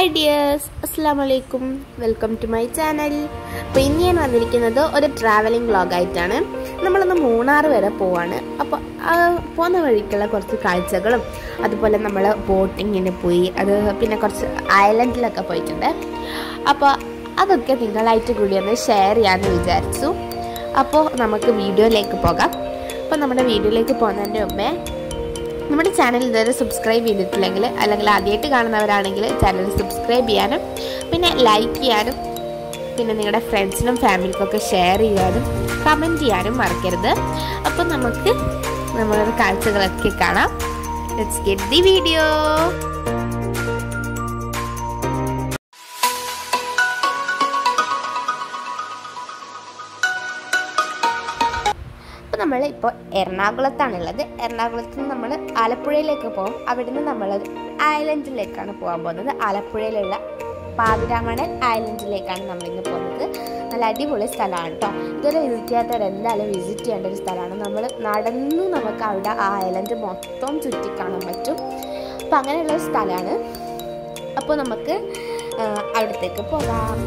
hi dears അസ്സാം വലൈക്കും welcome to my channel അപ്പോൾ ഇന്ന് ഞാൻ വന്നിരിക്കുന്നത് ഒരു ട്രാവലിംഗ് വ്ളോഗായിട്ടാണ് നമ്മളൊന്ന് മൂന്നാർ വരെ പോവാണ് അപ്പോൾ പോകുന്ന വഴിക്കുള്ള കുറച്ച് കാഴ്ചകളും അതുപോലെ നമ്മൾ ബോട്ടിങ്ങിന് പോയി അത് പിന്നെ കുറച്ച് ഐലൻഡിലൊക്കെ പോയിട്ടുണ്ട് അപ്പോൾ അതൊക്കെ നിങ്ങളായിട്ട് കൂടി ഒന്ന് ഷെയർ ചെയ്യാമെന്ന് വിചാരിച്ചു അപ്പോൾ നമുക്ക് വീഡിയോയിലേക്ക് പോകാം അപ്പോൾ നമ്മുടെ വീഡിയോയിലേക്ക് പോകുന്നതിൻ്റെ മുമ്പേ നമ്മുടെ ചാനൽ ഇതുവരെ സബ്സ്ക്രൈബ് ചെയ്തിട്ടില്ലെങ്കിൽ അല്ലെങ്കിൽ ആദ്യമായിട്ട് കാണുന്നവരാണെങ്കിൽ ചാനൽ സബ്സ്ക്രൈബ് ചെയ്യാനും പിന്നെ ലൈക്ക് ചെയ്യാനും പിന്നെ നിങ്ങളുടെ ഫ്രണ്ട്സിനും ഫാമിലിക്കൊക്കെ ഷെയർ ചെയ്യാനും കമൻറ്റ് ചെയ്യാനും മറക്കരുത് അപ്പം നമുക്ക് നമ്മളുടെ കാഴ്ചകളൊക്കെ കാണാം ലെറ്റ്സ് ഗെറ്റ് ദി വീഡിയോ അപ്പോൾ നമ്മൾ ഇപ്പോൾ എറണാകുളത്താണുള്ളത് എറണാകുളത്ത് നിന്ന് നമ്മൾ ആലപ്പുഴയിലേക്ക് പോകും അവിടുന്ന് നമ്മൾ ഐലൻഡിലേക്കാണ് പോകാൻ പോകുന്നത് ആലപ്പുഴയിലുള്ള പാതിരാമണൽ ഐലൻഡിലേക്കാണ് നമ്മൾ ഇന്ന് പോകുന്നത് നല്ല അടിപൊളി സ്ഥലമാണ് കേട്ടോ ഇതുവരെ വിസിറ്റ് ചെയ്യാത്തവർ എന്തായാലും വിസിറ്റ് ചെയ്യേണ്ട ഒരു സ്ഥലമാണ് നമ്മൾ നടന്നു നമുക്ക് അവിടെ ആ ഐലൻഡ് മൊത്തം ചുറ്റി കാണാൻ പറ്റും അപ്പോൾ അങ്ങനെയുള്ള ഒരു സ്ഥലമാണ് അപ്പോൾ നമുക്ക് ആ, അവിടത്തേക്ക് പോകാം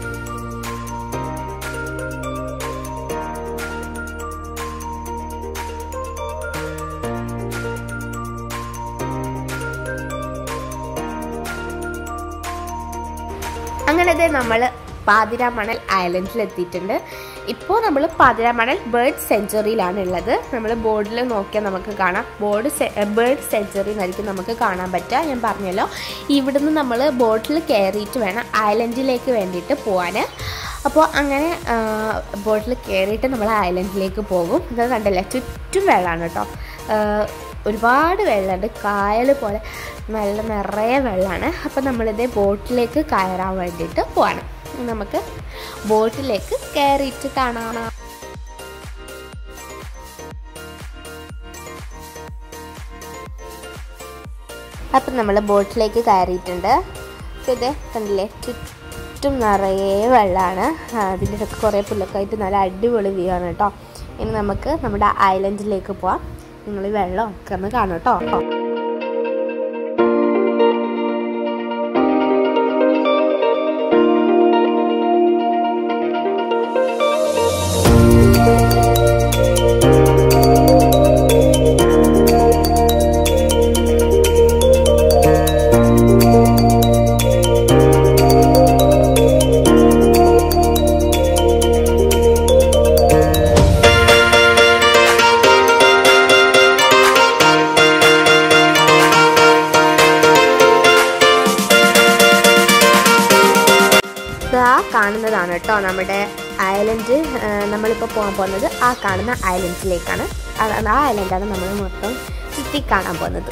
അങ്ങനെ ദേ നമ്മൾ പാതിരാമണൽ ഐലൻഡിൽ എത്തിയിട്ടുണ്ട് ഇപ്പോൾ നമ്മൾ പാതിരാമണൽ ബേർഡ് സെഞ്ചുറിയിലാണ് ഉള്ളത് നമ്മൾ ബോർഡിൽ നോക്കിയാൽ നമുക്ക് കാണാം ബോർഡ് ബേർഡ് സെഞ്ചുറി എന്നായിരിക്കും നമുക്ക് കാണാൻ പറ്റുക ഞാൻ പറഞ്ഞല്ലോ ഇവിടുന്ന് നമ്മൾ ബോട്ടിൽ കയറിയിട്ട് വേണം ഐലൻഡിലേക്ക് വേണ്ടിയിട്ട് പോകാൻ അപ്പോൾ അങ്ങനെ ബോട്ടിൽ കയറിയിട്ട് നമ്മൾ ഐലൻഡിലേക്ക് പോകും ഇത് കണ്ടല്ലേ ചുറ്റും വെള്ളമാണ് കേട്ടോ ഒരുപാട് വെള്ളമുണ്ട് കായൽ പോലെ നല്ല നിറയെ വെള്ളമാണ് അപ്പോൾ നമ്മളിതേ ബോട്ടിലേക്ക് കയറാൻ വേണ്ടിയിട്ട് പോവാണ് നമുക്ക് ബോട്ടിലേക്ക് കയറിയിട്ട് കാണാം അപ്പം നമ്മൾ ബോട്ടിലേക്ക് കയറിയിട്ടുണ്ട് അപ്പോൾ ഇത് കണ്ടില്ലേ ചുറ്റും നിറയെ വെള്ളമാണ് അതിൻ്റെ ഇടയ്ക്ക് കുറേ പുല്ലൊക്കെ ആയിട്ട് നല്ല അടിപൊളി വ്യൂ ആണ് കേട്ടോ ഇനി നമുക്ക് നമ്മുടെ ഐലൻഡിലേക്ക് പോവാം നിങ്ങൾ ഈ വെള്ളം ഒക്കെ ഒന്ന് കാണും കേട്ടോ ഇതാ കാണുന്നതാണ് കേട്ടോ നമ്മുടെ ഐലൻഡ് നമ്മളിപ്പോൾ പോകാൻ പോകുന്നത് ആ കാണുന്ന ഐലൻഡിലേക്കാണ് ആ- ആ ഐലൻഡാണ് നമ്മൾ മൊത്തം ചുറ്റി കാണാൻ പോകുന്നത്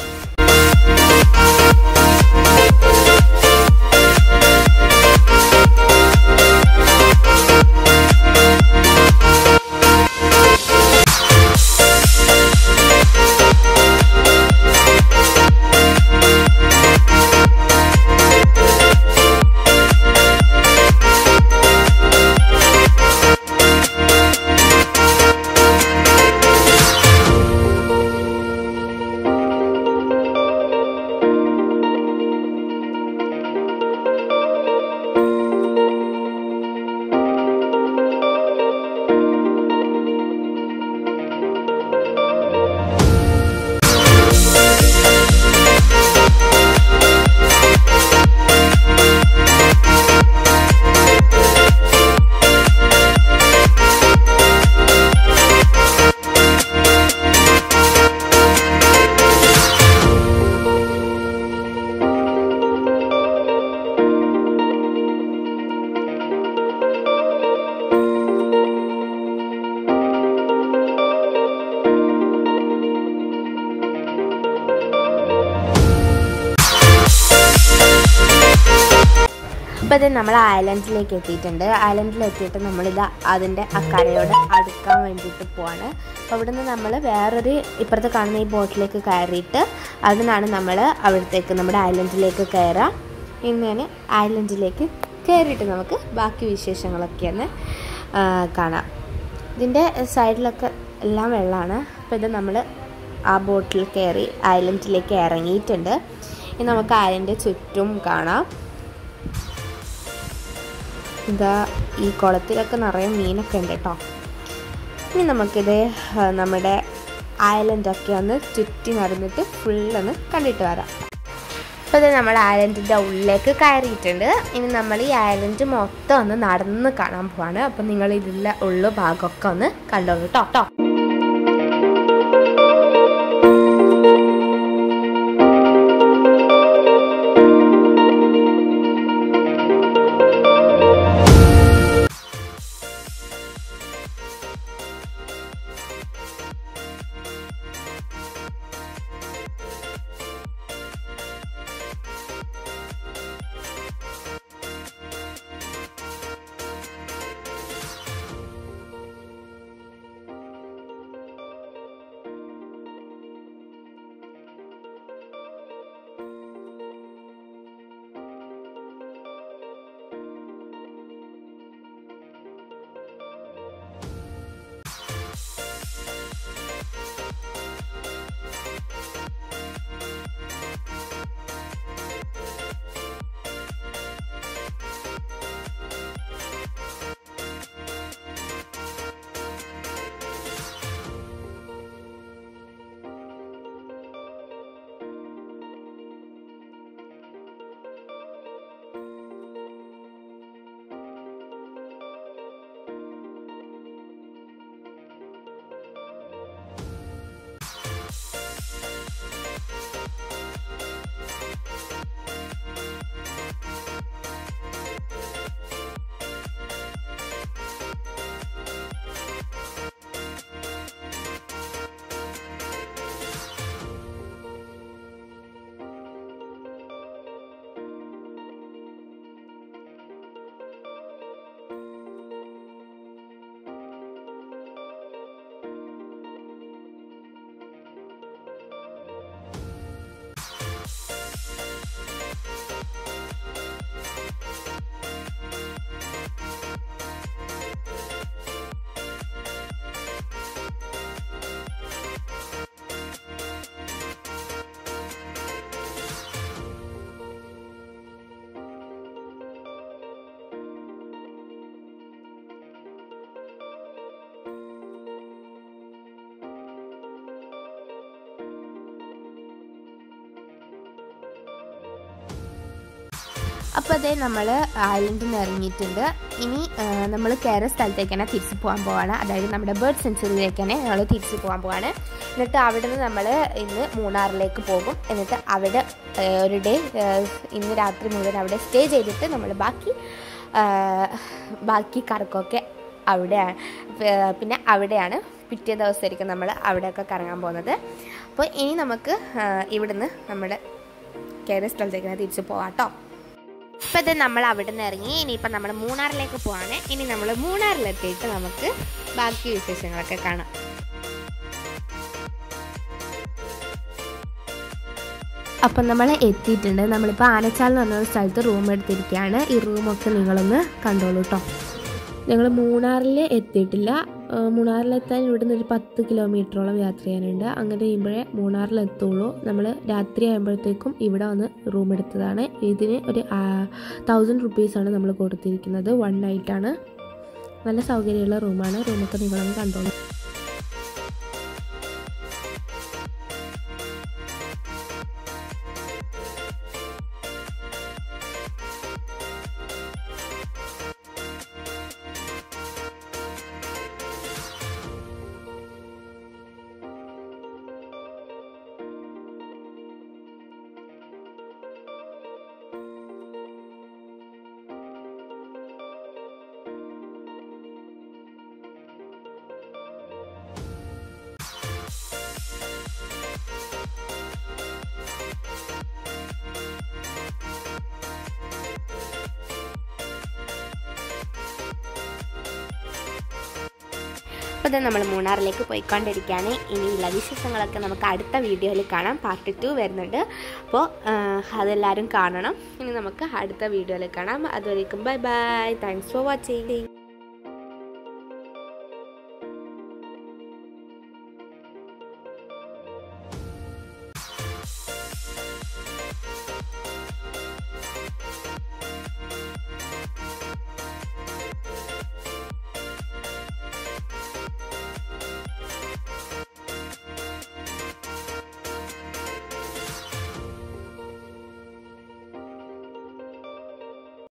അപ്പോൾ ഇത് നമ്മൾ ഐലൻഡിലേക്ക് എത്തിയിട്ടുണ്ട് ഐലൻഡിൽ എത്തിയിട്ട് നമ്മളിത് അതിൻ്റെ അക്കരയോട് അടുക്കാൻ വേണ്ടിയിട്ട് പോവാണ് അപ്പോൾ അവിടെ നിന്ന് നമ്മൾ വേറൊരു ഇപ്പുറത്ത് കാണുന്ന ഈ ബോട്ടിലേക്ക് കയറിയിട്ട് അവിടെ നിന്നാണ് നമ്മൾ അവിടത്തേക്ക് നമ്മുടെ ഐലൻഡിലേക്ക് കയറാം ഇങ്ങനെ ഐലൻഡിലേക്ക് കയറിയിട്ട് നമുക്ക് ബാക്കി വിശേഷങ്ങളൊക്കെ ഒന്ന് ആ, കാണാം ഇതിൻ്റെ സൈഡിലൊക്കെ എല്ലാം വെള്ളമാണ് അപ്പോൾ ഇത് നമ്മൾ ആ ബോട്ടിൽ കയറി ഐലൻഡിലേക്ക് ഇറങ്ങിയിട്ടുണ്ട് ഇനി നമുക്ക് ഐലൻഡ് ചുറ്റും കാണാം ഇതാ ഈ കുളത്തിലൊക്കെ നിറയെ മീനൊക്കെ ഉണ്ട് കേട്ടോ ഇനി നമുക്കിത് ആ, നമ്മുടെ ഐലൻഡൊക്കെ ഒന്ന് ചുറ്റി നടന്നിട്ട് ഫുള്ളൊന്ന് കണ്ടിട്ട് വരാം അപ്പോൾ ഇത് നമ്മൾ ഐലൻഡിൻ്റെ ഉള്ളിലേക്ക് കയറിയിട്ടുണ്ട് ഇനി നമ്മൾ ഈ ഐലൻഡ് മൊത്തം ഒന്ന് നടന്ന് കാണാൻ പോവാണ് അപ്പോൾ നിങ്ങൾ ഇതിലെ ഉള്ളു ഭാഗമൊക്കെ ഒന്ന് കണ്ടോളൂ കേട്ടോ കേട്ടോ അപ്പോൾ അതേ നമ്മൾ ഐലൻഡിൽ നിന്ന് ഇറങ്ങിയിട്ടുണ്ട് ഇനി നമ്മൾ കയറിയ സ്ഥലത്തേക്ക് തന്നെ തിരിച്ച് പോകാൻ പോവാണ് അതായത് നമ്മുടെ ബേർഡ് സെഞ്ചുറിയിലേക്ക് തന്നെ ഞങ്ങൾ തിരിച്ച് പോകാൻ പോവാണ് എന്നിട്ട് അവിടെ നിന്ന് നമ്മൾ ഇന്ന് മൂന്നാറിലേക്ക് പോകും എന്നിട്ട് അവിടെ ആ, ഒരു ഡേ ഇന്ന് രാത്രി മുഴുവൻ അവിടെ സ്റ്റേ ചെയ്തിട്ട് നമ്മൾ ബാക്കി ആ, ബാക്കി കറക്കമൊക്കെ അവിടെയാണ് പ- പിന്നെ അവിടെയാണ് പിറ്റേ ദിവസമായിരിക്കും നമ്മൾ അവിടെയൊക്കെ കറങ്ങാൻ പോകുന്നത് അപ്പോൾ ഇനി നമുക്ക് ആ, ഇവിടുന്ന് നമ്മുടെ കയറിയ സ്ഥലത്തേക്ക് തന്നെ തിരിച്ച് പോവാം കേട്ടോ ഇപ്പം ഇത് നമ്മൾ അവിടെ നിന്ന് ഇറങ്ങി ഇനിയിപ്പം നമ്മൾ മൂന്നാറിലേക്ക് പോവാണ് ഇനി നമ്മൾ മൂന്നാറിലെത്തിയിട്ട് നമുക്ക് ബാക്കി വിശേഷങ്ങളൊക്കെ കാണാം അപ്പം നമ്മൾ എത്തിയിട്ടുണ്ട് നമ്മളിപ്പോൾ ആനച്ചാൽ എന്ന് പറഞ്ഞ ഒരു സ്ഥലത്ത് റൂം എടുത്തിരിക്കുകയാണ് ഈ റൂമൊക്കെ നിങ്ങളൊന്ന് കണ്ടോളൂ കേട്ടോ ഞങ്ങൾ മൂന്നാറിൽ എത്തിയിട്ടില്ല ആ, മൂന്നാറിലെത്താൻ ഇവിടുന്ന് ഒരു പത്ത് കിലോമീറ്ററോളം യാത്ര ചെയ്യാനുണ്ട് അങ്ങനെ ചെയ്യുമ്പോഴേ മൂന്നാറിലെത്തുള്ളൂ നമ്മൾ രാത്രി ആകുമ്പോഴത്തേക്കും ഇവിടെ വന്ന് റൂം എടുത്തതാണ് ഇതിന് ഒരു തൗസൻഡ് റുപ്പീസാണ് നമ്മൾ കൊടുത്തിരിക്കുന്നത് വൺ നൈറ്റാണ് നല്ല സൗകര്യമുള്ള റൂമാണ് റൂമൊക്കെ നിങ്ങളൊന്ന് കണ്ടോളൂ അപ്പോൾ ഇത് നമ്മൾ മൂന്നാറിലേക്ക് പോയിക്കൊണ്ടിരിക്കുകയാണ് ഇനിയുള്ള വിശേഷങ്ങളൊക്കെ നമുക്ക് അടുത്ത വീഡിയോയിൽ കാണാം പാർട്ട് ടു വരുന്നുണ്ട് അപ്പോൾ അതെല്ലാവരും കാണണം ഇനി നമുക്ക് അടുത്ത വീഡിയോയിൽ കാണാം അതുവരേക്കും bye bye thanks for watching